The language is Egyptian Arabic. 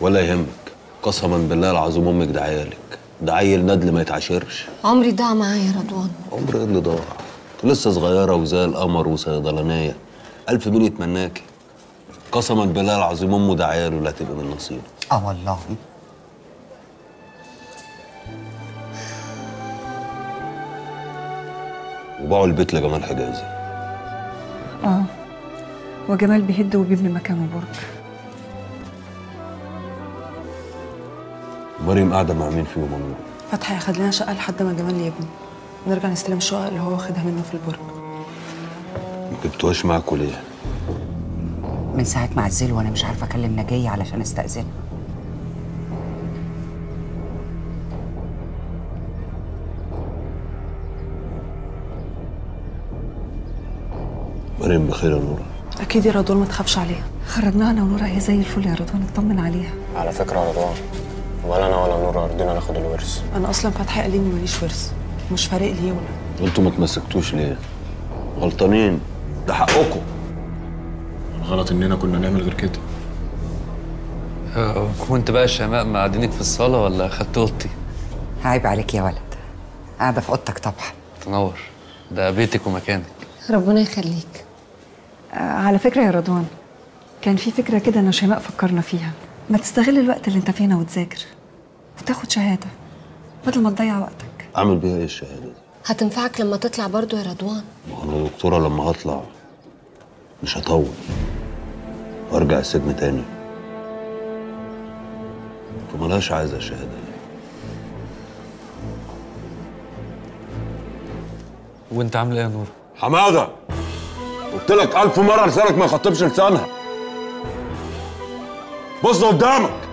ولا يهمك قسما بالله العظيم امك ده عيالك ده عيل ندل ما يتعاشرش عمري ضاع معايا يا رضوان عمر ايه اللي ضاع لسه صغيره وزي القمر وصيدلانيه الف مين يتمناكي قسما بالله العظيم امه ده عياله لا تبقى من نصيبه اه والله وباعوا البيت لجمال حجازي اه وجمال بيهد وبيبني مكانه برج مريم قاعده مع مين فيهم امور فتحي اخد لنا شقه لحد ما جمال يبني نرجع نستلم الشقه اللي هو واخدها منه في البرج ما جبتوهاش معاكوا ليه من ساعة ما عزله وانا مش عارفة اكلم نجية علشان استأذنها مريم بخير يا نورة اكيد يا رضوان ما تخافش عليها خرجناها انا ونورا هي زي الفل يا رضوان اطمن عليها على فكرة يا رضوان ولا أنا ولا نورة رضينا ناخد الورث انا اصلا فتحي قال لي اني ماليش ورث مش فارق لي ولا انتوا ما تمسكتوش ليه غلطانين ده حقكم الغلط إننا كنا نعمل غير كده آه، وانت بقى شماء معدينك في الصالة ولا خدت اوضتي؟ عيب عليك يا ولد قاعدة في اوضتك طبعا تنور ده بيتك ومكانك ربنا يخليك آه على فكرة يا رضوان كان في فكرة كده انا وشيماء فكرنا فيها ما تستغل الوقت اللي انت فيه هنا وتذاكر وتاخد شهادة بدل ما تضيع وقتك اعمل بيها ايه الشهاده دي هتنفعك لما تطلع برضو يا رضوان ما هو انا دكتوره لما هطلع مش هطول وارجع السجن تاني فملهاش عايزه الشهاده دي وانت عامل ايه يا نور؟ حماده قلت لك ألف مرة لسانك ما يخطبش لسانها بص قدامك